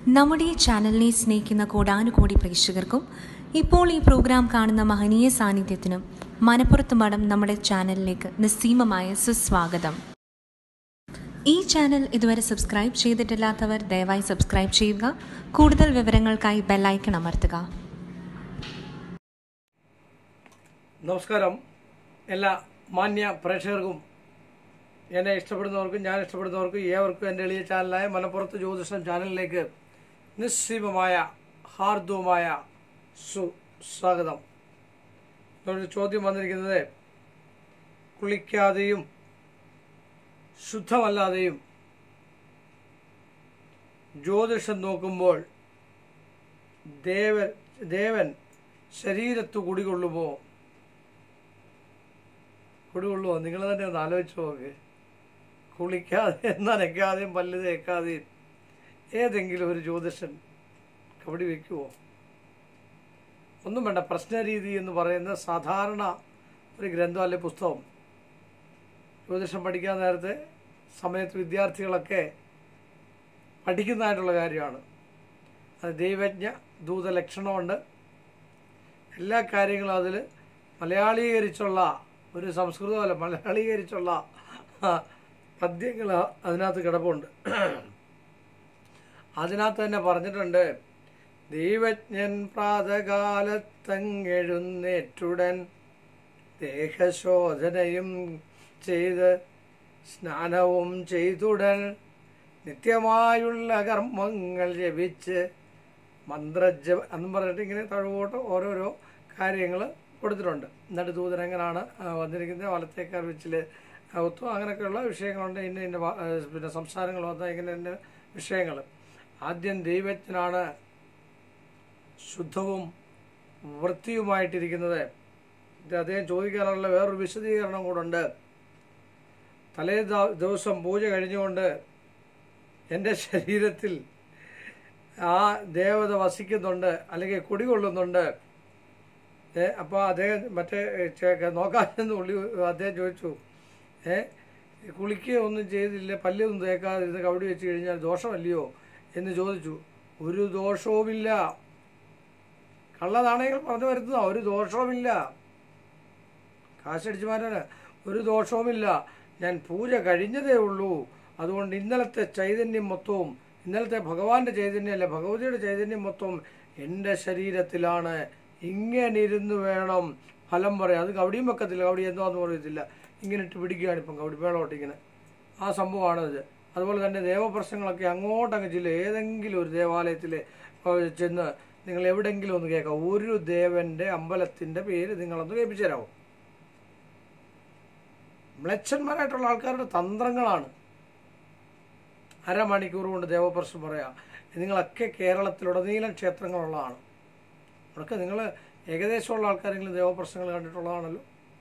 നമ്മുടെ ഈ ചാനലിനെ സ്നേഹിക്കുന്ന കോടാനുകോടി പ്രേക്ഷകർക്കും ഇപ്പോൾ ഈ പ്രോഗ്രാം കാണുന്ന മഹനീയ സാന്നിധ്യത്തിനും മനപ്പുറത്ത് മഠം നമ്മുടെ ചാനലിലേക്ക് നിസ്സീമമായ സുസ്വാഗതം ഈ ചാനൽ ഇതുവരെ സബ്സ്ക്രൈബ് ചെയ്തിട്ടില്ലാത്തവർ ദയവായി സബ്സ്ക്രൈബ് ചെയ്യുക കൂടുതൽ വിവരങ്ങൾക്കായി ബെല്ലൈക്കൺ അമർത്തുക നമസ്കാരം എല്ലാ മാന്യ പ്രേക്ഷകർക്കും എന്നെ ഇഷ്ടപ്പെടുന്നവർക്കും ഞാൻ ഇഷ്ടപ്പെടുന്നവർക്കും ഏവർക്കും എൻ്റെ എളിയ ചാനലായ മലപ്പുറത്ത് ജ്യോതിഷം ചാനലിലേക്ക് നിസ്സീമമായ ഹാർദവുമായ സുസ്വാഗതം ഒരു ചോദ്യം വന്നിരിക്കുന്നത് കുളിക്കാതെയും ശുദ്ധമല്ലാതെയും ജ്യോതിഷം നോക്കുമ്പോൾ ദേവൻ ദേവൻ ശരീരത്ത് കുടികൊള്ളുമോ കുടികൊള്ളുമോ നിങ്ങൾ തന്നെ ഒന്ന് ആലോചിച്ച് നോക്ക് കുളിക്കാതെ നനയ്ക്കാതെയും പല്ല് തേക്കാതെയും ഏതെങ്കിലും ഒരു ജ്യോതിഷൻ കബഡി വെക്കുമോ ഒന്നും വേണ്ട പ്രശ്നരീതി എന്ന് പറയുന്ന സാധാരണ ഒരു ഗ്രന്ഥം അല്ലെ പുസ്തകം ജ്യോതിഷം പഠിക്കാൻ നേരത്തെ സമയത്ത് വിദ്യാർത്ഥികളൊക്കെ പഠിക്കുന്നതായിട്ടുള്ള കാര്യമാണ് അത് ദൈവജ്ഞ ദൂതലക്ഷണമുണ്ട് എല്ലാ കാര്യങ്ങളും അതിൽ മലയാളീകരിച്ചുള്ള ഒരു സംസ്കൃതമല്ല മലയാളീകരിച്ചുള്ള പദ്യങ്ങൾ അതിനകത്ത് കിടപ്പുണ്ട് അതിനകത്ത് തന്നെ പറഞ്ഞിട്ടുണ്ട് ദൈവജ്ഞൻ പ്രാതകാലത്തങ്ങെഴുന്നേറ്റുടൻ ദേഹശോധനയും ചെയ്ത് സ്നാനവും ചെയ്തുടൻ നിത്യമായുള്ള കർമ്മങ്ങൾ ജപിച്ച് മന്ത്രജപ എന്നും പറഞ്ഞിട്ട് ഇങ്ങനെ തഴുപോട്ട് ഓരോരോ കാര്യങ്ങൾ കൊടുത്തിട്ടുണ്ട് എന്നിട്ട് ദൂതൻ എങ്ങനെയാണ് ആ, വന്നിരിക്കുന്നത് വലത്തേക്കാർ വെച്ചിൽ ഒത്തു അങ്ങനെയൊക്കെയുള്ള വിഷയങ്ങളുണ്ട് ഇന്ന ഇന്ന വാ- ആ, പിന്നെ സംസാരങ്ങൾ വന്ന ഇങ്ങനെ ഇന്ന വിഷയങ്ങൾ ആദ്യം ദൈവജ്ഞനാണ് ശുദ്ധവും വൃത്തിയുമായിട്ടിരിക്കുന്നത് ഇത് അദ്ദേഹം ചോദിക്കാനുള്ള വേറൊരു വിശദീകരണം കൂടുണ്ട് തലേ ദ- ദിവസം പൂജ കഴിഞ്ഞുകൊണ്ട് എൻ്റെ ശരീരത്തിൽ ആ ദേവത വസിക്കുന്നുണ്ട് അല്ലെങ്കിൽ കുടികൊള്ളുന്നുണ്ട് ഏ അപ്പോൾ അദ്ദേഹം മറ്റേ ചെ- നോക്കാനെന്ന് ഉള്ളി അദ്ദേഹം ചോദിച്ചു ഏ കുളിക്കുക ഒന്നും ചെയ്തില്ല പല്ലൊന്നും തേക്കാതിരുന്ന് കബഡി വെച്ച് കഴിഞ്ഞാൽ ദോഷമല്ലയോ എന്ന് ചോദിച്ചു ഒരു ദോഷവുമില്ല കള്ളനാണയങ്ങൾ പറഞ്ഞു വരുന്നതാ ഒരു ദോഷവുമില്ല കാശടിച്ചു മാറ്റാന് ഒരു ദോഷവുമില്ല ഞാൻ പൂജ കഴിഞ്ഞതേ ഉള്ളൂ അതുകൊണ്ട് ഇന്നലത്തെ ചൈതന്യം മൊത്തവും ഇന്നലത്തെ ഭഗവാന്റെ ചൈതന്യമല്ല ഭഗവതിയുടെ ചൈതന്യം മൊത്തവും എൻ്റെ ശരീരത്തിലാണ് ഇങ്ങനെ ഇരുന്ന് വേണം ഫലം പറയാം അത് കവടിയും വെക്കത്തില്ല കവടി എന്താന്ന് പറയത്തില്ല ഇങ്ങനെ ഇട്ട് പിടിക്കുകയാണ് ഇപ്പം കവടി മേളോട്ട് ഇങ്ങനെ ആ സംഭവമാണിത് അതുപോലെ തന്നെ ദേവപ്രശ്നങ്ങളൊക്കെ അങ്ങോട്ടങ്ങ് ചെല്ലും ഏതെങ്കിലും ഒരു ദേവാലയത്തിൽ ചെന്ന് നിങ്ങൾ എവിടെയെങ്കിലും ഒന്ന് കേൾക്കാം ഒരു ദേവന്റെ അമ്പലത്തിന്റെ പേര് നിങ്ങളൊന്ന് കേൾപ്പിച്ചു തരാമോ മ്ലച്ഛന്മാരായിട്ടുള്ള ആൾക്കാരുടെ തന്ത്രങ്ങളാണ് അരമണിക്കൂർ കൊണ്ട് ദേവപ്രശ്നം പറയാം നിങ്ങളൊക്കെ കേരളത്തിലുടനീളം ക്ഷേത്രങ്ങളുള്ളതാണ് അതൊക്കെ നിങ്ങൾ ഏകദേശമുള്ള ആൾക്കാരെങ്കിലും ദേവപ്രശ്നങ്ങൾ കണ്ടിട്ടുള്ളതാണല്ലോ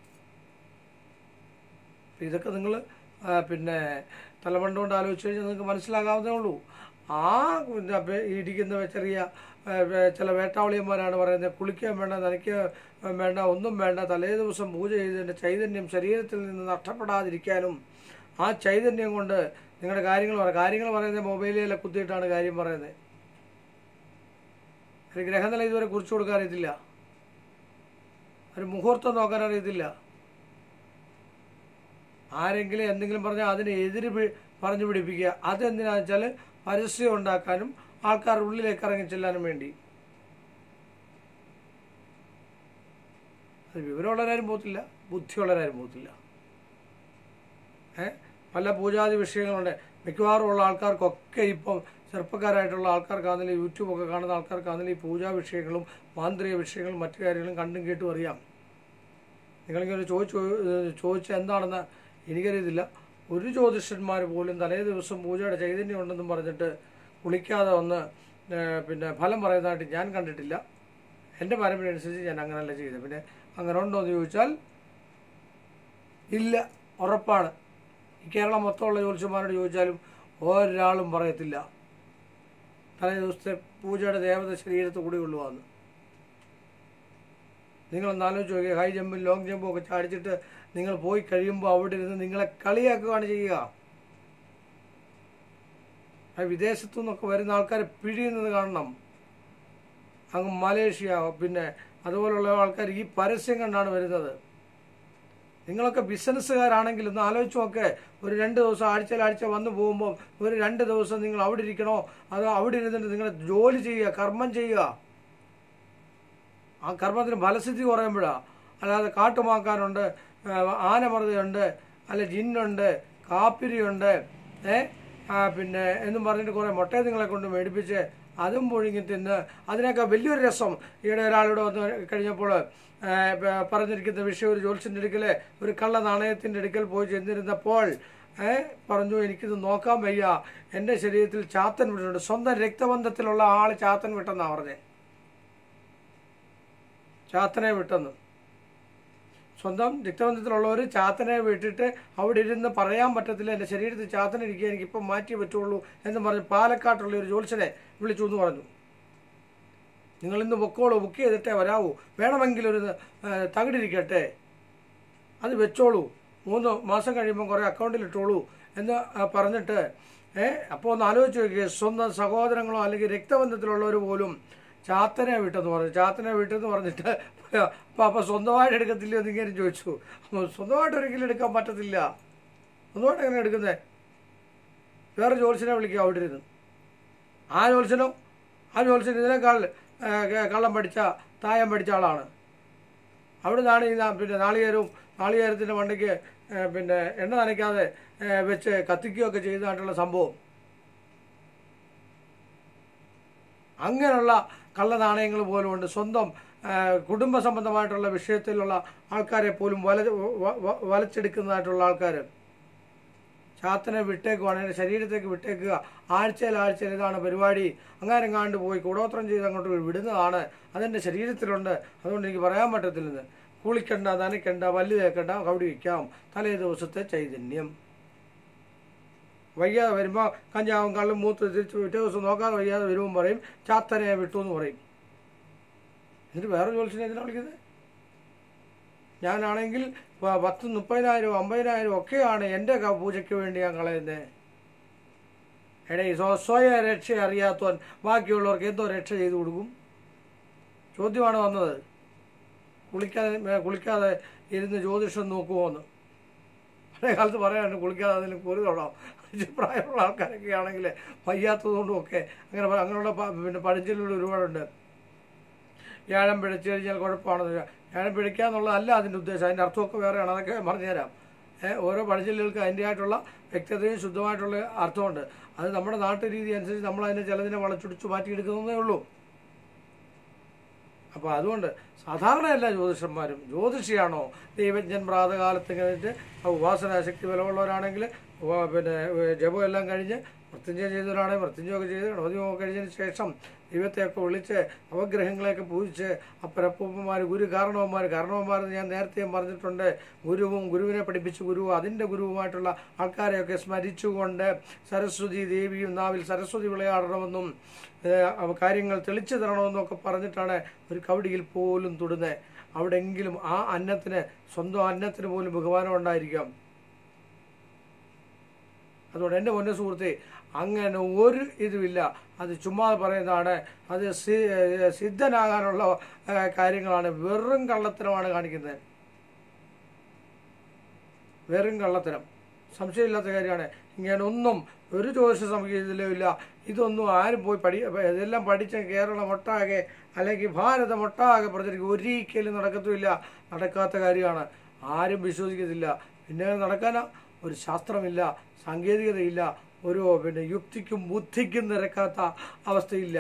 അപ്പൊ ഇതൊക്കെ നിങ്ങൾ പിന്നെ തലമണ്ട കൊണ്ട് ആലോചിച്ച് കഴിഞ്ഞാൽ നിങ്ങൾക്ക് മനസ്സിലാകാവുന്നേ ഉള്ളൂ ആ പിന്നെ പെ- ഇരിക്കുന്ന ചെറിയ ആ, വേ- ചില വേട്ടാവളിയന്മാരാണ് പറയുന്നത് കുളിക്കാൻ വേണ്ട നനയ്ക്കാൻ വേണ്ട ഒന്നും വേണ്ട തലേ ദിവസം പൂജ ചെയ്തതിൻ്റെ ചൈതന്യം ശരീരത്തിൽ നിന്ന് നഷ്ടപ്പെടാതിരിക്കാനും ആ ചൈതന്യം കൊണ്ട് നിങ്ങളുടെ കാര്യങ്ങൾ പറയാം കാര്യങ്ങൾ പറയുന്നത് മൊബൈലിലെ കുത്തിയിട്ടാണ് കാര്യം പറയുന്നത് ഒരു ഗ്രഹനില ഇതുവരെ കുറിച്ചു കൊടുക്കാൻ അറിയത്തില്ല ഒരു മുഹൂർത്തം നോക്കാൻ അറിയത്തില്ല ആരെങ്കിലും എന്തെങ്കിലും പറഞ്ഞാൽ അതിന് എതിര് പി- പറഞ്ഞു പിടിപ്പിക്കുക അതെന്തിനാന്ന് വെച്ചാൽ പരസ്യം ഉണ്ടാക്കാനും ആൾക്കാരുടെ ഉള്ളിലേക്ക് ഇറങ്ങി ചെല്ലാനും വേണ്ടി അത് വിവരമുള്ളവരാരും പോകത്തില്ല ബുദ്ധിയുള്ളവരാരും പോകത്തില്ല ഏ പല പൂജാതി വിഷയങ്ങളുണ്ട് മിക്കവാറും ഉള്ള ആൾക്കാർക്കൊക്കെ ഇപ്പം ചെറുപ്പക്കാരായിട്ടുള്ള ആൾക്കാർക്കാണെങ്കിലും യൂട്യൂബൊക്കെ കാണുന്ന ആൾക്കാർക്കാണെങ്കിലും ഈ പൂജാ വിഷയങ്ങളും മാന്ത്രിക വിഷയങ്ങളും മറ്റു കാര്യങ്ങളും കണ്ടും കേട്ടും അറിയാം നിങ്ങളിങ്ങനെ ചോദിച്ചു ചോദിച്ച എന്താണെന്ന് എനിക്കറിയത്തില്ല ഒരു ജ്യോതിഷന്മാർ പോലും തലേ ദിവസം പൂജയുടെ ചൈതന്യം ഉണ്ടെന്നും പറഞ്ഞിട്ട് കുളിക്കാതെ വന്ന് ഏ, പിന്നെ ഫലം പറയുന്നതായിട്ട് ഞാൻ കണ്ടിട്ടില്ല എൻ്റെ പാരമ്പര്യം അനുസരിച്ച് ഞാൻ അങ്ങനെയല്ല ചെയ്തത് പിന്നെ അങ്ങനെ ഉണ്ടോ എന്ന് ചോദിച്ചാൽ ഇല്ല ഉറപ്പാണ് ഈ കേരളം മൊത്തമുള്ള ജ്യോതിഷന്മാരോട് ചോദിച്ചാലും ഒരാളും പറയത്തില്ല തലേ ദിവസത്തെ പൂജയുടെ ദേവത ശരീരത്ത് കൂടി കൊള്ളുവാന്ന് നിങ്ങളൊന്ന് ആലോചിച്ച് നോക്കിയാൽ ഹൈ ജമ്പും ലോങ് ജമ്പും ഒക്കെ ചാടിച്ചിട്ട് നിങ്ങൾ പോയി കഴിയുമ്പോൾ അവിടെ ഇരുന്ന് നിങ്ങളെ കളിയാക്കുകയാണ് ചെയ്യുക ആ വിദേശത്തു നിന്നൊക്കെ വരുന്ന ആൾക്കാരെ പിഴിയുന്നത് കാണണം അങ്ങ് മലേഷ്യ പിന്നെ അതുപോലുള്ള ആൾക്കാർ ഈ പരസ്യം കണ്ടാണ് വരുന്നത് നിങ്ങളൊക്കെ ബിസിനസ്സുകാരാണെങ്കിൽ ഒന്ന് ആലോചിച്ച് നോക്കെ ഒരു രണ്ട് ദിവസം ആഴ്ചയിൽ ആഴ്ച വന്നു പോകുമ്പോൾ ഒരു രണ്ട് ദിവസം നിങ്ങൾ അവിടെ ഇരിക്കണോ അതോ അവിടെ ഇരുന്നിട്ട് നിങ്ങൾ ജോലി ചെയ്യുക കർമ്മം ചെയ്യുക ആ കർമ്മത്തിന് ഫലസിദ്ധി കുറയുമ്പോഴാണ് അല്ലാതെ കാട്ടുമാക്കാനുണ്ട് ഏഹ് ആനമറുതയുണ്ട് അല്ല ജിന്നുണ്ട് കാപ്പിരിയുണ്ട് ഏ ആ, പിന്നെ എന്നും പറഞ്ഞിട്ട് കുറേ മുട്ടയെ നിങ്ങളെ കൊണ്ട് മേടിപ്പിച്ച് അതും പുഴുങ്ങി തിന്ന് അതിനൊക്കെ വലിയൊരു രസം ഈയിടെ ഒരാളിവിടെ വന്ന് കഴിഞ്ഞപ്പോൾ ഏഹ്, പ- പറഞ്ഞിരിക്കുന്ന വിഷയം ഒരു ജോത്സ്യൻ്റെ അടുക്കൽ ഒരു കള്ള നാണയത്തിൻ്റെ അടുക്കൽ പോയി ചെന്നിരുന്നപ്പോൾ ഏ പറഞ്ഞു എനിക്കിത് നോക്കാൻ വയ്യ എൻ്റെ ശരീരത്തിൽ ചാത്തൻ വിട്ടിട്ടുണ്ട് സ്വന്തം രക്തബന്ധത്തിലുള്ള ആൾ ചാത്തൻ വിട്ടെന്നാണ് പറഞ്ഞത് ചാത്തനെ വിട്ടെന്ന് സ്വന്തം രക്തബന്ധത്തിലുള്ളവർ ചാത്തനെ വിട്ടിട്ട് അവിടെ ഇരുന്ന് പറയാൻ പറ്റത്തില്ല എൻ്റെ ശരീരത്തിൽ ചാത്തനിരിക്കുക എനിക്കിപ്പം മാറ്റിയേ പറ്റുള്ളൂ എന്ന് പറഞ്ഞ് പാലക്കാട്ടുള്ള ഒരു ജോത്സ്യനെ വിളിച്ചു എന്ന് പറഞ്ഞു നിങ്ങൾ ഇന്ന് ബുക്കോളൂ ബുക്ക് ചെയ്തിട്ടേ വരാവൂ വേണമെങ്കിൽ ഒരു ഏഹ്, തകിടിരിക്കട്ടെ അത് വെച്ചോളൂ മൂന്ന് മാസം കഴിയുമ്പോൾ കുറേ അക്കൗണ്ടിൽ ഇട്ടോളൂ എന്ന് ആ, പറഞ്ഞിട്ട് ഏ അപ്പോൾ ഒന്ന് ആലോചിച്ച് നോക്കിയേ സ്വന്തം സഹോദരങ്ങളോ അല്ലെങ്കിൽ രക്തബന്ധത്തിലുള്ളവർ പോലും ചാത്തനെ വിട്ടെന്ന് പറഞ്ഞു ചാത്തനെ വിട്ടെന്ന് പറഞ്ഞിട്ട് അപ്പോൾ അപ്പോൾ സ്വന്തമായിട്ട് എടുക്കത്തില്ല എന്ന് ഇങ്ങനെ ചോദിച്ചു അപ്പോൾ സ്വന്തമായിട്ട് ഒരിക്കലും എടുക്കാൻ പറ്റത്തില്ല സ്വന്തമായിട്ട് എങ്ങനെ എടുക്കുന്നത് വേറെ ജോത്സ്യനെ വിളിക്കുക അവിടെ ഇരുന്ന് ആ ജോത്സ്യനോ ആ ജോത്സ്യൻ ഇതിനേക്കാൾ ഏ, ക- കള്ളം പഠിച്ച തായം പഠിച്ച ആളാണ് അവിടെ നിന്നാണ് ഈ നാ- പിന്നെ നാളികേരവും നാളികേരത്തിൻ്റെ മണ്ടയ്ക്ക് ഏ, പിന്നെ എണ്ണ നനയ്ക്കാതെ ഏ, വെച്ച് കത്തിക്കുകയൊക്കെ ചെയ്തതായിട്ടുള്ള സംഭവം അങ്ങനെയുള്ള കള്ള നാണയങ്ങൾ പോലും ഉണ്ട് സ്വന്തം ആ, കുടുംബ സംബന്ധമായിട്ടുള്ള വിഷയത്തിലുള്ള ആൾക്കാരെ പോലും വല വ- വ- വലച്ചെടുക്കുന്നതായിട്ടുള്ള ആൾക്കാർ ചാത്തനെ വിട്ടേക്കുവാണ് എൻ്റെ ശരീരത്തേക്ക് വിട്ടേക്കുക ആഴ്ചയിൽ ആഴ്ചയിൽ ഇതാണ് പരിപാടി അങ്ങാരെങ്ങാണ്ട് പോയി കൂടോത്രം ചെയ്ത് അങ്ങോട്ട് വിടുന്നതാണ് അതെൻ്റെ ശരീരത്തിലുണ്ട് അതുകൊണ്ട് എനിക്ക് പറയാൻ പറ്റത്തില്ലെന്ന് കുളിക്കണ്ട നനയ്ക്കണ്ട പല്ല് തേക്കണ്ട കവടി വയ്ക്കാം തലേ ദിവസത്തെ ചൈതന്യം വയ്യാതെ വരുമ്പോൾ കഞ്ചാവും കള്ളും മൂത്ത് തിരിച്ച് പിറ്റേ ദിവസം നോക്കാതെ വയ്യാതെ വരുമ്പോൾ പറയും ചാത്തനെ വിട്ടു എന്ന് പറയും എന്നിട്ട് വേറെ ജോലിസിനെ എന്തിനാണ് വിളിക്കുന്നത് ഞാനാണെങ്കിൽ പ- പത്ത് മുപ്പതിനായിരം അമ്പതിനായിരം ഒക്കെയാണ് എൻ്റെ ക- പൂജയ്ക്ക് വേണ്ടി ഞാൻ കളയുന്നത് എടേ സ്വ- സ്വയം രക്ഷ അറിയാത്തവൻ ബാക്കിയുള്ളവർക്ക് എന്തോ രക്ഷ ചെയ്തു കൊടുക്കും ചോദ്യമാണ് വന്നത് കുളിക്കാതെ ഏ, കുളിക്കാതെ ഇരുന്ന് ജ്യോതിഷം നോക്കുമോ എന്ന് പഴയ കാലത്ത് പറയാനുണ്ട് കുളിക്കാതെ അതിന് ഒരു തൊടാം പ്രായമുള്ള ആൾക്കാരൊക്കെ ആണെങ്കിൽ വയ്യാത്തതുകൊണ്ടും ഒക്കെ അങ്ങനെ പ- അങ്ങനെയുള്ള പ- പിന്നെ പഴഞ്ചൊല്ലുകൾ ഒരുപാടുണ്ട് വ്യാഴം പിഴച്ചു കഴിഞ്ഞാൽ കുഴപ്പമാണെന്ന് വെച്ചാൽ വ്യാഴം പിഴയ്ക്കുക എന്നുള്ളതല്ല അതിൻ്റെ ഉദ്ദേശം അതിൻ്റെ അർത്ഥമൊക്കെ വേറെയാണ് അതൊക്കെ ഞാൻ പറഞ്ഞുതരാം ഏഹ് ഓരോ പഴഞ്ചൊല്ലുകൾക്ക് അതിൻ്റെതായിട്ടുള്ള വ്യക്തതയും ശുദ്ധമായിട്ടുള്ള അർത്ഥമുണ്ട് അത് നമ്മുടെ നാട്ടു രീതി അനുസരിച്ച് നമ്മൾ അതിനെ ചിലതിനെ വളച്ചൊടിച്ച് മാറ്റിയെടുക്കുന്നതേ ഉള്ളൂ അപ്പോൾ അതുകൊണ്ട് സാധാരണ എല്ലാ ജ്യോതിഷന്മാരും ജ്യോതിഷിയാണോ ദൈവജ്ഞൻ പ്രാതകാലത്ത് കഴിഞ്ഞിട്ട് ഉപാസന ശക്തി ബലമുള്ളവരാണെങ്കിൽ ഉവ്വ- പിന്നെ ഏഹ് ജപം എല്ലാം കഴിഞ്ഞ് മൃത്യുഞ്ജയം ചെയ്തവരാണെങ്കിൽ മൃത്യുഞ്ജയമൊക്കെ ചെയ്ത് ഗണപതിയൊക്കെ കഴിഞ്ഞതിന് ശേഷം ദൈവത്തെയൊക്കെ വിളിച്ച് നവഗ്രഹങ്ങളെയൊക്കെ പൂജിച്ച് അപ്പരപ്പൂപ്പന്മാർ ഗുരു കാരണവന്മാർ കാരണവന്മാരെന്ന് ഞാൻ നേരത്തെ പറഞ്ഞിട്ടുണ്ട് ഗുരുവും ഗുരുവിനെ പഠിപ്പിച്ച ഗുരുവും അതിൻ്റെ ഗുരുവുമായിട്ടുള്ള ആൾക്കാരെയൊക്കെ സ്മരിച്ചുകൊണ്ട് സരസ്വതി ദേവിയും നാവിൽ സരസ്വതി വിളയാടണമെന്നും ഏഹ്, അവ കാര്യങ്ങൾ തെളിച്ചു തരണമെന്നും ഒക്കെ പറഞ്ഞിട്ടാണ് ഒരു കവടിയിൽ പോലും തൊടുന്നത് അവിടെങ്കിലും ആ അന്നത്തിന് സ്വന്തം അന്നത്തിന് പോലും ബഹുമാനം ഉണ്ടായിരിക്കാം അതുകൊണ്ട് എൻ്റെ പൊന്ന സുഹൃത്തെ അങ്ങനെ ഒരു ഇതുമില്ല അത് ചുമ്മാ പറയുന്നതാണ് അത് സി- ഏഹ് സിദ്ധനാകാനുള്ള ഏഹ് കാര്യങ്ങളാണ് വെറും കള്ളത്തരമാണ് കാണിക്കുന്നത് വെറും കള്ളത്തരം സംശയമില്ലാത്ത കാര്യമാണ് ഇങ്ങനെ ഒന്നും ഒരു ജ്യോതിഷ സംഗീതത്തിലും ഇല്ല ഇതൊന്നും ആരും പോയി പഠി ഇതെല്ലാം പഠിച്ച കേരളം ഒട്ടാകെ അല്ലെങ്കിൽ ഭാരതം ഒട്ടാകെ പ്രചരിക്കും ഒരിക്കലും നടക്കത്തുമില്ല നടക്കാത്ത കാര്യമാണ് ആരും വിശ്വസിക്കത്തില്ല പിന്നെ നടക്കാനാ ഒരു ശാസ്ത്രമില്ല സാങ്കേതികതയില്ല ഒരു പിന്നെ യുക്തിക്കും ബുദ്ധിക്കും നിരക്കാത്ത അവസ്ഥയില്ല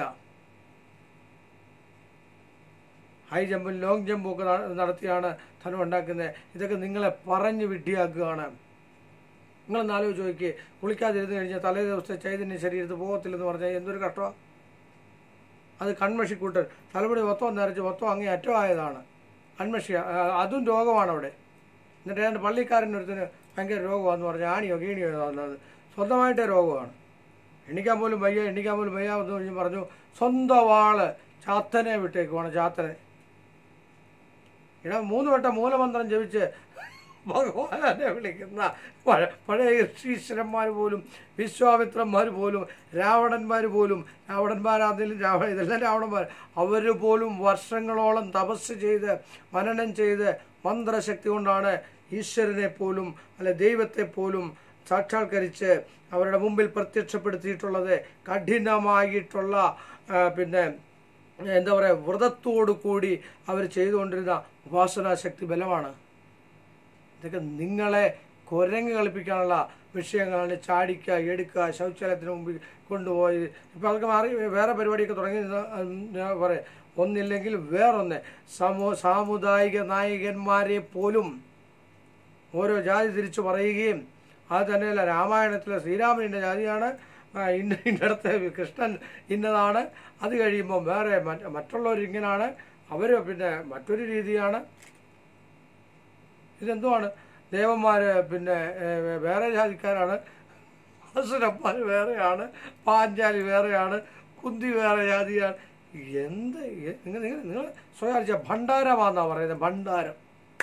ഹൈ ജമ്പും ലോങ് ജമ്പും ഒക്കെ ന- നടത്തിയാണ് ധനം ഉണ്ടാക്കുന്നത് ഇതൊക്കെ നിങ്ങളെ പറഞ്ഞു വിഡ്ഢിയാക്കുകയാണ് നിങ്ങളൊന്ന് ആലോചിച്ച് നോക്കിയേ കുളിക്കാതിരുന്ന് കഴിഞ്ഞാൽ തലേ ദിവസത്തെ ചൈതന്യം ശരീരത്തിൽ പോകത്തില്ലെന്ന് പറഞ്ഞാൽ എന്തൊരു കഷ്ടമാണ് അത് കൺമഷിക്കൂട്ടൻ തലമുടി മൊത്തം നിറച്ച് മൊത്തം അങ്ങേ അറ്റമായതാണ് കൺമഷി ആ, അതും രോഗമാണ് അവിടെ എന്നിട്ട് ഏതാണ്ട് പള്ളിക്കാരൻ്റെ ഒരുത്തിന് ഭയങ്കര രോഗമാണെന്ന് പറഞ്ഞാൽ ആണിയോ ഗീണിയോ വന്നത് സ്വന്തമായിട്ടേ രോഗമാണ് എണ്ണിക്കാൻ പോലും വയ്യ എണ്ണിക്കാൻ പോലും വയ്യ എന്ന് കഴിഞ്ഞ് പറഞ്ഞു സ്വന്തം ആള് ചാത്തനെ വിട്ടേക്കുവാണ് ചാത്തനെ ഇട മൂന്ന് വട്ടം മൂലമന്ത്രം ജപിച്ച് ഭഗവാനെ വിളിക്കുന്ന പഴ പഴയ ഋഷീശ്വരന്മാർ പോലും വിശ്വാമിത്രന്മാർ പോലും രാവണന്മാർ പോലും രാവണന്മാരാണെങ്കിലും രാവണ ഇതെല്ലാം രാവണന്മാർ അവർ പോലും വർഷങ്ങളോളം തപസ് ചെയ്ത് മനനം ചെയ്ത് മന്ത്രശക്തി കൊണ്ടാണ് ഈശ്വരനെ പോലും അല്ലെ ദൈവത്തെ പോലും സാക്ഷാത്കരിച്ച് അവരുടെ മുമ്പിൽ പ്രത്യക്ഷപ്പെടുത്തിയിട്ടുള്ളത് കഠിനമായിട്ടുള്ള ആ, പിന്നെ എന്താ പറയുക വ്രതത്തോടു കൂടി അവർ ചെയ്തുകൊണ്ടിരുന്ന ഉപാസനാശക്തി ബലമാണ് ഇതൊക്കെ നിങ്ങളെ കുരങ്ങ് കളിപ്പിക്കാനുള്ള വിഷയങ്ങളാണ് ചാടിക്കുക എടുക്കുക ശൗചാലയത്തിന് മുമ്പിൽ കൊണ്ടുപോയി ഇപ്പം അതൊക്കെ മാറി വേറെ പരിപാടിയൊക്കെ തുടങ്ങി എന്ന് ഞാൻ പറയാം ഒന്നില്ലെങ്കിൽ വേറൊന്ന് സമൂ സാമുദായിക നായകന്മാരെ പോലും ഓരോ ജാതി തിരിച്ചു പറയുകയും അത് തന്നെയല്ല രാമായണത്തിലെ ശ്രീരാമൻ ഇന്ന ജാതിയാണ് ആ, ഇന്ന ഇന്നടത്തെ കൃഷ്ണൻ ഇന്നതാണ് അത് കഴിയുമ്പോൾ വേറെ മറ്റ് മറ്റുള്ളവർ ഇങ്ങനാണ് അവർ പിന്നെ മറ്റൊരു രീതിയാണ് ഇതെന്തുവാണ് ദേവന്മാർ പിന്നെ ഏ, വേറെ ജാതിക്കാരാണ് അസുരന്മാർ വേറെയാണ് പാഞ്ചാലി വേറെയാണ് കുന്തി വേറെ ജാതിയാണ് എന്ത് എ- നിങ്ങൾ നിങ്ങൾ നിങ്ങൾ സ്വയം അറിയിച്ച ഭണ്ഡാരമാണെന്നാണ് പറയുന്നത് ഭണ്ഡാരം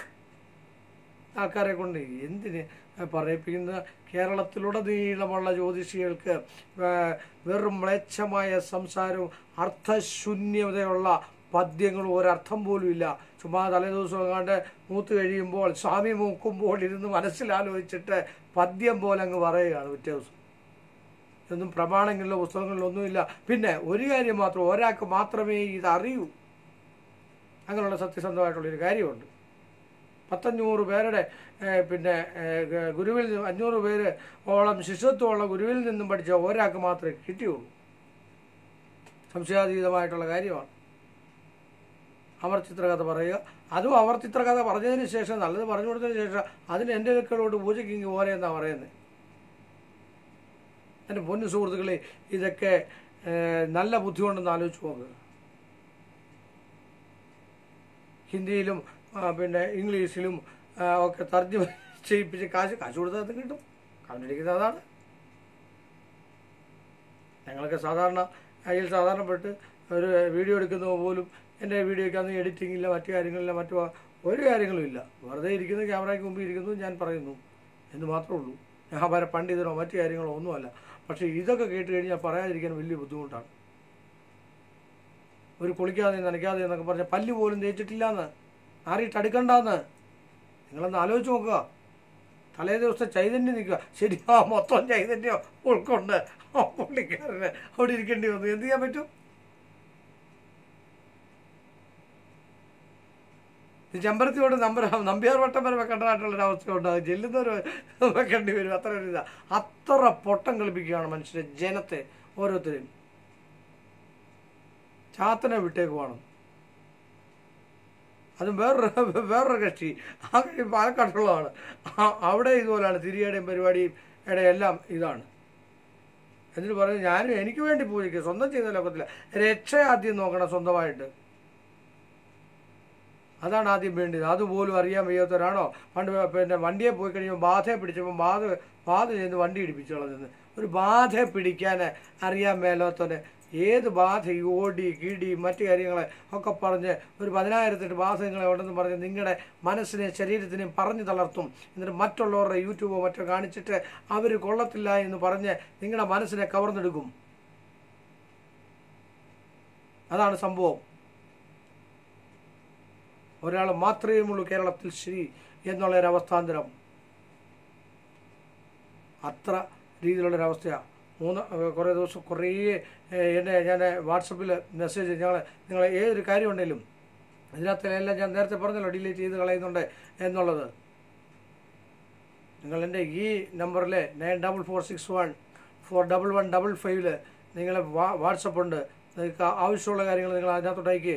ആൾക്കാരെ കൊണ്ട് എന്തിന് പറയിപ്പിക്കുന്ന കേരളത്തിലുടനീളമുള്ള ജ്യോതിഷികൾക്ക് വേ- വെറും മ്ലേച്ഛമായ സംസാരവും അർത്ഥശൂന്യതയുള്ള പദ്യങ്ങളും ഒരർത്ഥം പോലും ഇല്ല ചുമ്മാ തലേദിവസം എങ്ങാണ്ട് മൂത്ത് കഴിയുമ്പോൾ സ്വാമി മൂക്കുമ്പോൾ ഇരുന്ന് മനസ്സിലാലോചിച്ചിട്ട് പദ്യം പോലെ അങ്ങ് പറയുകയാണ് പിറ്റേ ദിവസം ഇതൊന്നും പ്രമാണങ്ങളിലോ പുസ്തകങ്ങളിലോ ഒന്നുമില്ല പിന്നെ ഒരു കാര്യം മാത്രം ഒരാൾക്ക് മാത്രമേ ഇത് അറിയൂ അങ്ങനെയുള്ള സത്യസന്ധമായിട്ടുള്ളൊരു കാര്യമുണ്ട് പത്തഞ്ഞൂറ് പേരുടെ ഏഹ്, പിന്നെ ഏഹ്, ഗ- ഗുരുവിൽ നിന്ന് അഞ്ഞൂറ് പേര് ഓളം ശിഷ്യത്വമുള്ള ഗുരുവിൽ നിന്നും പഠിച്ച ഒരാൾക്ക് മാത്രമേ കിട്ടിയുള്ളൂ സംശയാതീതമായിട്ടുള്ള കാര്യമാണ് അവർ ചിത്രകഥ പറയുക അതും അവർ ചിത്രകഥ പറഞ്ഞതിന് ശേഷം നല്ലത് പറഞ്ഞു കൊടുത്തതിന് ശേഷം അതിന് എൻ്റെ അടുക്കളോട്ട് പൂജയ്ക്ക് ഇങ്ങ് പോരെ എന്നാണ് പറയുന്നത് എൻ്റെ പൊന്നു സുഹൃത്തുക്കളെ ഇതൊക്കെ ഏഹ്, നല്ല ബുദ്ധി കൊണ്ടൊന്ന് ആലോചിച്ച് നോക്കുക ഹിന്ദിയിലും ആ, പിന്നെ ഇംഗ്ലീഷിലും ആ, ഒക്കെ തർജ്ജമ ചെയ്യിപ്പിച്ച് കാശ് കാശ് കൊടുത്താൽ അത് കിട്ടും കവനടിക്കുന്നത് അതാണ് ഞങ്ങളൊക്കെ സാധാരണ അതിൽ സാധാരണപ്പെട്ട് ഒരു വീഡിയോ എടുക്കുന്നത് പോലും എൻ്റെ വീഡിയോയ്ക്ക് അന്ന് എഡിറ്റിംഗ് ഇല്ല മറ്റു കാര്യങ്ങളില്ല മറ്റു ഒരു കാര്യങ്ങളും ഇല്ല വെറുതെ ഇരിക്കുന്നു ക്യാമറയ്ക്ക് മുമ്പിൽ ഇരിക്കുന്നു ഞാൻ പറയുന്നു എന്ന് മാത്രമേ ഉള്ളൂ ഞാൻ വരെ പണ്ഡിതനോ മറ്റു കാര്യങ്ങളോ ഒന്നുമല്ല പക്ഷേ ഇതൊക്കെ കേട്ട് കഴിഞ്ഞാൽ പറയാതിരിക്കാൻ വലിയ ബുദ്ധിമുട്ടാണ് ഒരു കുളിക്കാതെ നനയ്ക്കാതെ എന്നൊക്കെ പറഞ്ഞ പല്ല് പോലും തേച്ചിട്ടില്ലാന്ന് ആറിയിട്ട് അടുക്കണ്ടെന്ന് നിങ്ങളൊന്ന് ആലോചിച്ച് നോക്കുക തലേ ദിവസത്തെ ചൈതന്യം നിൽക്കുക ശരി ആ മൊത്തം ചൈതന്യം ഉൾക്കൊണ്ട് ആ പുള്ളിക്കാരന് അവിടെ ഇരിക്കേണ്ടി വന്നു എന്ത് ചെയ്യാൻ പറ്റും ഈ ചെമ്പരത്തിയോട് നമ്പർ നമ്പ്യാർ വട്ടം വരെ വെക്കേണ്ടതായിട്ടുള്ളൊരു അവസ്ഥ ഉണ്ടാകും ചെല്ലുന്നവർ വെക്കേണ്ടി വരും അത്ര ഒരു ഇതാ അത്ര പൊട്ടം കളിപ്പിക്കുകയാണ് മനുഷ്യരെ ജനത്തെ ഓരോരുത്തരെയും ചാത്തനെ വിട്ടേക്കുവാണ് അതും വേറൊരു വേറൊരു കക്ഷി ആ കക്ഷി പാലക്കാട്ടുള്ളതാണ് ആ- അവിടെ ഇതുപോലെയാണ് തിരിയുടെയും പരിപാടിയും ഇടെ എല്ലാം ഇതാണ് എന്നിട്ട് പറഞ്ഞു ഞാനും എനിക്ക് വേണ്ടി പൂജയ്ക്ക് സ്വന്തം ചെയ്ത ലോകത്തില്ല രക്ഷ ആദ്യം നോക്കണം സ്വന്തമായിട്ട് അതാണ് ആദ്യം വേണ്ടത് അതുപോലും അറിയാൻ വയ്യാത്തവരാണോ പണ്ട് പിന്നെ വണ്ടിയെ പോയി കഴിയുമ്പോൾ ബാധയെ പിടിച്ചപ്പോൾ ബാധ ബാധ ചെന്ന് വണ്ടി ഇടിപ്പിച്ചു കളഞ്ഞെന്ന് ഒരു ബാധയെ പിടിക്കാൻ അറിയാൻ മേലാത്തവന് ഏത് ബാധ ഈ ഓടി കിടി മറ്റു കാര്യങ്ങളെ ഒക്കെ പറഞ്ഞ് ഒരു പതിനായിരത്തെട്ട് ബാധകളെ ഉണ്ടെന്ന് പറഞ്ഞ് നിങ്ങളുടെ മനസ്സിനെയും ശരീരത്തിനെയും പറഞ്ഞു തളർത്തും എന്നിട്ട് മറ്റുള്ളവരുടെ യൂട്യൂബോ മറ്റോ കാണിച്ചിട്ട് അവർ കൊള്ളത്തില്ല എന്ന് പറഞ്ഞ് നിങ്ങളുടെ മനസ്സിനെ കവർന്നെടുക്കും അതാണ് സംഭവം ഒരാൾ മാത്രമേ ഉള്ളൂ കേരളത്തിൽ ശരി എന്നുള്ള ഒരു അവസ്ഥാന്തരം അത്ര രീതിയിലുള്ളൊരവസ്ഥയാണ് മൂന്ന് ഏഹ് കുറേ ദിവസം കുറേ ഏഹ് എന്നെ ഞാൻ വാട്സപ്പിൽ മെസ്സേജ് ഞങ്ങൾ നിങ്ങൾ ഏതൊരു കാര്യം ഉണ്ടെങ്കിലും ഇതിനകത്തെല്ലാം ഞാൻ നേരത്തെ പറഞ്ഞല്ലോ ഡിലീറ്റ് ചെയ്ത് കളയുന്നുണ്ട് എന്നുള്ളത് നിങ്ങൾ എൻ്റെ ഈ നമ്പറിൽ nine double four six one four double one double ഫൈവില് നിങ്ങൾ വാട്സപ്പ് ഉണ്ട് നിങ്ങൾക്ക് ആവശ്യമുള്ള കാര്യങ്ങൾ നിങ്ങൾ അതിനകത്തോട്ട് അയക്കേ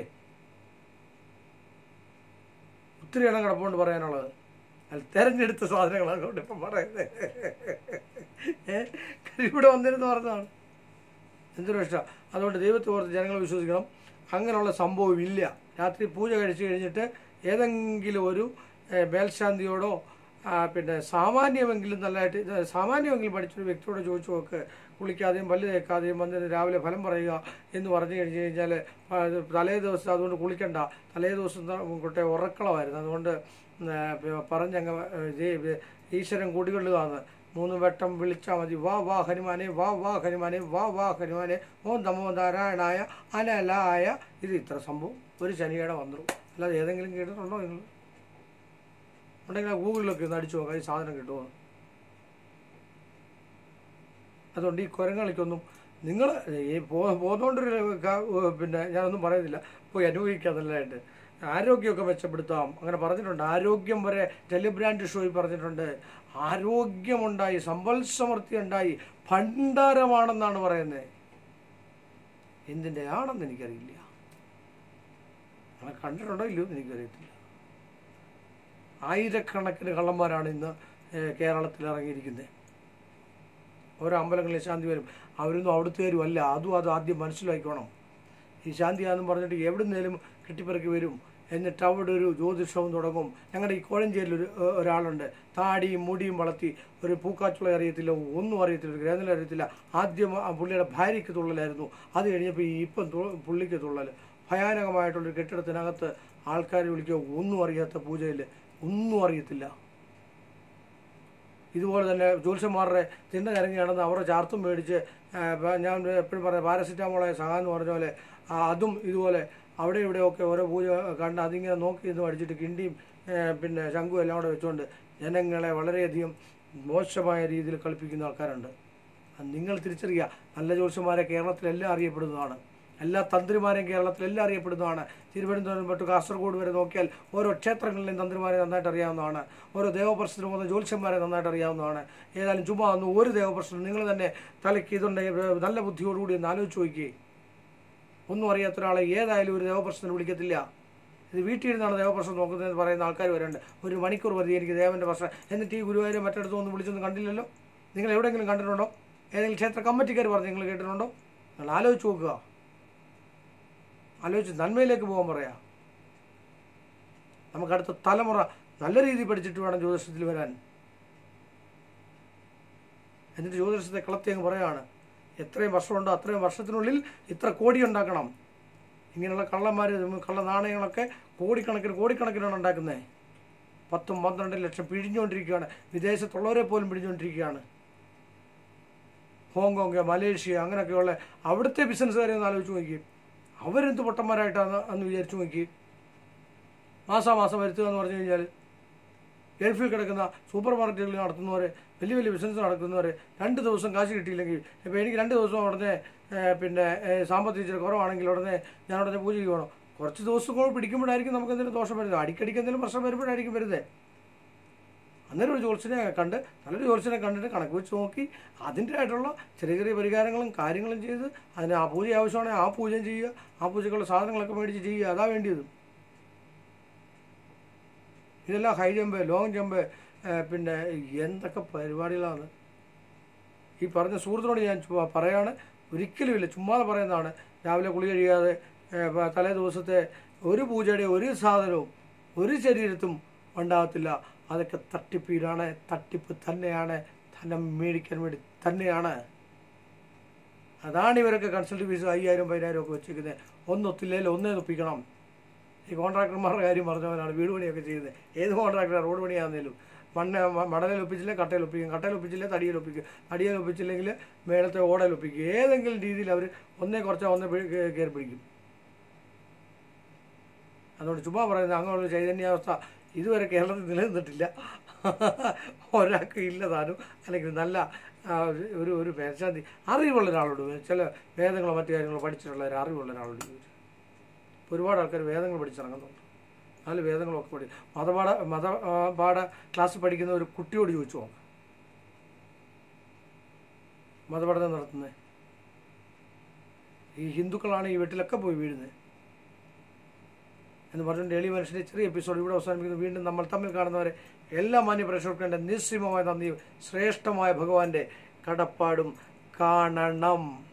ഒത്തിരി എണ്ണം കിടപ്പുണ്ട് പറയാനുള്ളത് അതിൽ തിരഞ്ഞെടുത്ത സാധനങ്ങളാണ് അതുകൊണ്ട് ഇപ്പം പറയുന്നത് ഏ ഇവിടെ വന്നിരുന്ന് പറഞ്ഞതാണ് എന്തൊരു ഇഷ്ടം അതുകൊണ്ട് ദൈവത്തെ ഓർത്ത് ജനങ്ങൾ വിശ്വസിക്കണം അങ്ങനെയുള്ള സംഭവം ഇല്ല രാത്രി പൂജ കഴിച്ചു കഴിഞ്ഞിട്ട് ഏതെങ്കിലും ഒരു ഏ, മേൽശാന്തിയോടോ ആ, പിന്നെ സാമാന്യമെങ്കിലും നല്ലതായിട്ട് ഇത് സാമാന്യമെങ്കിലും പഠിച്ചൊരു വ്യക്തിയോട് ചോദിച്ചു നോക്ക് കുളിക്കാതെയും പല്ല് തേക്കാതെയും വന്ന് രാവിലെ ഫലം പറയുക എന്ന് പറഞ്ഞു കഴിഞ്ഞ് കഴിഞ്ഞാൽ തലേ ദിവസം അതുകൊണ്ട് കുളിക്കണ്ട തലേ ദിവസം കുട്ടെ ഉറക്കളമായിരുന്നു അതുകൊണ്ട് ആ, പ- പറഞ്ഞങ്ങ് ഇത് ഈശ്വരൻ കുടികൊള്ളുകയാണ് മൂന്ന് വട്ടം വിളിച്ചാൽ മതി വാ വാ ഹനുമാനെ വാ വാ ഹനുമാനെ വാ വാ ഹനുമാനെ ഓം നമോ നാരായണായ അനലായ ഇത് ഇത്ര സംഭവം ഒരു ശനിയുടെ വന്നു അല്ലാതെ ഏതെങ്കിലും കേട്ടിട്ടുണ്ടോ നിങ്ങൾ ഉണ്ടെങ്കിൽ ആ ഗൂഗിളിലൊക്കെ ഒന്ന് അടിച്ചു നോക്കാം ഈ സാധനം കിട്ടുമോ അതുകൊണ്ട് ഈ കുരങ്ങളിക്കൊന്നും നിങ്ങൾ ഈ പോ പോകുന്നോണ്ടൊരു ക- പിന്നെ ഞാനൊന്നും പറയുന്നില്ല പോയി അനുഭവിക്കുക നല്ലതായിട്ട് ആരോഗ്യമൊക്കെ മെച്ചപ്പെടുത്താം അങ്ങനെ പറഞ്ഞിട്ടുണ്ട് ആരോഗ്യം വരെ ടെലിബ്രാൻഡ് ഷോയിൽ പറഞ്ഞിട്ടുണ്ട് ആരോഗ്യമുണ്ടായി സമ്പൽ സമൃദ്ധി ഉണ്ടായി ഭണ്ഡാരമാണെന്നാണ് പറയുന്നത് എന്തിൻ്റെ ആണെന്ന് എനിക്കറിയില്ല അങ്ങനെ കണ്ടിട്ടുണ്ടോ ഇല്ലയോ എന്ന് എനിക്കറിയത്തില്ല ആയിരക്കണക്കിന് കള്ളന്മാരാണ് ഇന്ന് ഏഹ്, കേരളത്തിൽ ഇറങ്ങിയിരിക്കുന്നത് ഓരോ അമ്പലങ്ങളിൽ ശാന്തി വരും അവരൊന്നും അവിടുത്തേരും അല്ല അതും അത് ആദ്യം മനസ്സിലാക്കിക്കോണം ഈ ശാന്തിയാണെന്ന് പറഞ്ഞിട്ട് എവിടെ നിന്നേലും കെട്ടിപ്പിറക്കി വരും എന്നിട്ട് അവിടെ ഒരു ജ്യോതിഷവും തുടങ്ങും ഞങ്ങളുടെ ഈ കോഴഞ്ചേരിയിൽ ഒരു ഏഹ്, ഒരാളുണ്ട് താടിയും മുടിയും വളർത്തി ഒരു പൂക്കാച്ചുള അറിയത്തില്ല ഒന്നും അറിയത്തില്ല ഒരു ഗ്രഹനില അറിയത്തില്ല ആദ്യം ആ പുള്ളിയുടെ ഭാര്യയ്ക്ക് തുള്ളലായിരുന്നു അത് കഴിഞ്ഞപ്പോൾ ഈ ഇപ്പം തു- പുള്ളിക്ക് തുള്ളൽ ഭയാനകമായിട്ടുള്ളൊരു കെട്ടിടത്തിനകത്ത് ആൾക്കാരെ വിളിക്കുക ഒന്നും അറിയാത്ത പൂജയിൽ ഒന്നും അറിയത്തില്ല ഇതുപോലെ തന്നെ ജ്യോത്സ്യന്മാരുടെ തിണ്ട നിരങ്ങി നടന്ന് അവരുടെ ചാർത്തും മേടിച്ച് ആ, പ- ഞാൻ എപ്പോഴും പറഞ്ഞ പാരസിറ്റാമോളായ സഹാന്ന് പറഞ്ഞ പോലെ ആ, അതും ഇതുപോലെ അവിടെ ഇവിടെയൊക്കെ ഓരോ പൂജ കണ്ട് അതിങ്ങനെ നോക്കി നിന്ന് അടിച്ചിട്ട് കിണ്ടിയും ഏ, പിന്നെ ശംഖും എല്ലാം കൂടെ വെച്ചുകൊണ്ട് ജനങ്ങളെ വളരെയധികം മോശമായ രീതിയിൽ കളിപ്പിക്കുന്ന ആൾക്കാരുണ്ട് അത് നിങ്ങൾ തിരിച്ചറിയുക നല്ല ജ്യോത്സ്യന്മാരെ കേരളത്തിലെല്ലാം അറിയപ്പെടുന്നതാണ് എല്ലാ തന്ത്രിമാരെയും കേരളത്തിൽ എല്ലാം അറിയപ്പെടുന്നതാണ് തിരുവനന്തപുരം തൊട്ട് കാസർഗോഡ് വരെ നോക്കിയാൽ ഓരോ ക്ഷേത്രങ്ങളിലെയും തന്ത്രിമാരെ നന്നായിട്ട് അറിയാവുന്നതാണ് ഓരോ ദേവപ്രശ്നത്തിലും പോകുന്ന ജ്യോത്സ്യന്മാരെ നന്നായിട്ട് അറിയാവുന്നതാണ് ഏതായാലും ചുമ്മാ ഒന്ന് ഒരു ദേവപ്രശ്നം നിങ്ങൾ തന്നെ തലയ്ക്ക് ഇതുണ്ടെങ്കിൽ നല്ല ബുദ്ധിയോടുകൂടി ഒന്ന് ആലോചിച്ച് നോക്കിയേ ഒന്നും അറിയാത്ത ഒരാളെ ഏതായാലും ഒരു ദേവപ്രശ്നത്തിന് വിളിക്കത്തില്ല ഇത് വീട്ടിൽ ഇരുന്നാണ് ദേവപ്രശ്നം നോക്കുന്നതെന്ന് പറയുന്ന ആൾക്കാർ വരുന്നുണ്ട് ഒരു മണിക്കൂർ മതി എനിക്ക് ദേവൻ്റെ പ്രശ്നം എന്നിട്ട് ഈ ഗുരുവായൂരും മറ്റിടത്തും ഒന്നും വിളിച്ചൊന്നും കണ്ടില്ലല്ലോ നിങ്ങൾ എവിടെയെങ്കിലും കണ്ടിട്ടുണ്ടോ ഏതെങ്കിലും ക്ഷേത്ര കമ്മിറ്റിക്കാർ പറഞ്ഞ് നിങ്ങൾ കേട്ടിട്ടുണ്ടോ നിങ്ങൾ ആലോചിച്ച് നോക്കുക ആലോചിച്ച് നന്മയിലേക്ക് പോകാൻ പറയാം നമുക്ക് അടുത്ത തലമുറ നല്ല രീതിയിൽ പഠിച്ചിട്ട് വേണം ജ്യോതിഷത്തിൽ വരാൻ എന്നിട്ട് ജ്യോതിഷത്തെ കളത്തി അങ്ങ് പറയാണ് എത്രയും വർഷമുണ്ടോ അത്രയും വർഷത്തിനുള്ളിൽ ഇത്ര കോടി ഉണ്ടാക്കണം ഇങ്ങനെയുള്ള കള്ളന്മാർ കള്ള നാണയങ്ങളൊക്കെ കോടിക്കണക്കിന് കോടിക്കണക്കിനാണ് ഉണ്ടാക്കുന്നത് പത്തും പന്ത്രണ്ട് ലക്ഷം പിഴിഞ്ഞുകൊണ്ടിരിക്കുകയാണ് വിദേശത്തുള്ളവരെ പോലും പിഴിഞ്ഞുകൊണ്ടിരിക്കുകയാണ് ഹോങ്കോങ് മലേഷ്യ അങ്ങനെയൊക്കെയുള്ള അവിടുത്തെ ബിസിനസ്സുകാരെ ഒന്ന് ആലോചിച്ച് നോക്കി അവരെന്ത് പൊട്ടന്മാരായിട്ടാണ് അന്ന് വിചാരിച്ചു നോക്കി മാസാമാസം വരുത്തുക എന്ന് പറഞ്ഞു കഴിഞ്ഞാൽ ഗൾഫിൽ കിടക്കുന്ന സൂപ്പർ മാർക്കറ്റുകളിൽ നടത്തുന്നവരെ വലിയ വലിയ ബിസിനസ് നടത്തുന്നവരെ രണ്ട് ദിവസം കാശ് കിട്ടിയില്ലെങ്കിൽ ഇപ്പോൾ എനിക്ക് രണ്ട് ദിവസം ഉടനെ ഏഹ്, പിന്നെ ഏഹ്, സാമ്പത്തിക ഇച്ചിരി കുറവാണെങ്കിൽ ഉടനെ ഞാൻ ഉടനെ പൂജയ്ക്ക് പോകണം കുറച്ച് ദിവസം കൂടെ പിടിക്കുമ്പോഴായിരിക്കും നമുക്ക് എന്തെങ്കിലും ദോഷം വരുന്നത് അടിക്കടിക്ക് എന്തെങ്കിലും പ്രശ്നം വരുമ്പോഴായിരിക്കും വരുന്നത് അന്നേരം ഒരു ജോത്സ്യനെ കണ്ട് നല്ലൊരു ജോത്സ്യനെ കണ്ടിട്ട് കണക്ക് വെച്ച് നോക്കി അതിൻ്റെ ആയിട്ടുള്ള ചെറിയ ചെറിയ പരിഹാരങ്ങളും കാര്യങ്ങളും ചെയ്ത് അതിന് ആ പൂജ ആവശ്യമാണെങ്കിൽ ആ പൂജയും ചെയ്യുക ആ പൂജക്കുള്ള സാധനങ്ങളൊക്കെ മേടിച്ച് ചെയ്യുക അതാ വേണ്ടിയത് ഇതെല്ലാം ഹൈ ജമ്പ് ലോങ് ജമ്പ് ഏഹ് പിന്നെ എന്തൊക്കെ പരിപാടികളാണ് ഈ പറഞ്ഞ സുഹൃത്തിനോട് ഞാൻ ചുമ്മാ പറയാണ് ഒരിക്കലുമില്ല ചുമ്മാതെ പറയുന്നതാണ് രാവിലെ കുളി കഴിയാതെ ഏഹ് പ- തലേ ദിവസത്തെ ഒരു പൂജയുടെ ഒരു സാധനവും ഒരു ശരീരത്തും ഉണ്ടാകത്തില്ല അതൊക്കെ തട്ടിപ്പീടാണ് തട്ടിപ്പ് തന്നെയാണ് ധനം മേടിക്കാൻ വേണ്ടി തന്നെയാണ് അതാണ് ഇവരൊക്കെ കൺസൾട്ട് ഫീസ് അയ്യായിരം പതിനായിരം ഒക്കെ വെച്ചിരിക്കുന്നത് ഒന്നൊത്തില്ലെങ്കിൽ ഒന്നേ ഒപ്പിക്കണം ഈ കോൺട്രാക്ടർമാരുടെ കാര്യം പറഞ്ഞവനാണ് വീട് പണിയൊക്കെ ചെയ്യുന്നത് ഏത് കോൺട്രാക്ടറാണ് റോഡ് പണിയാണെങ്കിലും മണ്ണ് മ- മണലിൽ ഒപ്പിച്ചില്ലേ കട്ടയിൽ ഒപ്പിക്കും കട്ടയിൽ ഒപ്പിച്ചില്ലേ തടിയിൽ ഒപ്പിക്കും തടിയിൽ ഒപ്പിച്ചില്ലെങ്കിൽ മേളത്തെ ഓടയിൽ ഒപ്പിക്കും ഏതെങ്കിലും രീതിയിൽ അവർ ഒന്നേ കുറച്ചാൽ ഒന്നേ പിടി- കേ- കയറി പിടിക്കും അതുകൊണ്ട് ചുമ്മാ പറയുന്നത് അങ്ങനെയുള്ള ചൈതന്യാവസ്ഥ ഇതുവരെ കേരളത്തിൽ നിലനിന്നിട്ടില്ല ഒരാൾക്ക് ഇല്ല താനും അല്ലെങ്കിൽ നല്ല ആ, ഒരു ഒരു മേൽശാന്തി അറിവുള്ള ഒരാളോട് ചില വേദങ്ങളോ മറ്റു കാര്യങ്ങളോ പഠിച്ചിട്ടുള്ള ഒരു അറിവുള്ള ഒരാളോട് ചോദിച്ചു ഇപ്പോൾ ഒരുപാട് ആൾക്കാർ വേദങ്ങൾ പഠിച്ചിറങ്ങുന്നുണ്ട് നാല് വേദങ്ങളൊക്കെ പഠി മതപാഠ മത ആ, പാഠ ക്ലാസ് പഠിക്കുന്ന ഒരു കുട്ടിയോട് ചോദിച്ചു നോക്കാം മതപഠനം നടത്തുന്നത് ഈ ഹിന്ദുക്കളാണ് ഈ വീട്ടിലൊക്കെ പോയി വീഴുന്നത് എന്ന് പറഞ്ഞുകൊണ്ട് എളിയ മനുഷ്യൻ്റെ ചെറിയ എപ്പിസോഡ് ഇവിടെ അവസാനിപ്പിക്കുന്നു വീണ്ടും നമ്മൾ തമ്മിൽ കാണുന്നവരെ എല്ലാ മാന്യ പ്രേക്ഷകർക്കും എൻ്റെ നിസ്സീമമായ നന്ദിയും ശ്രേഷ്ഠമായ ഭഗവാന്റെ കടപ്പാടും കാണണം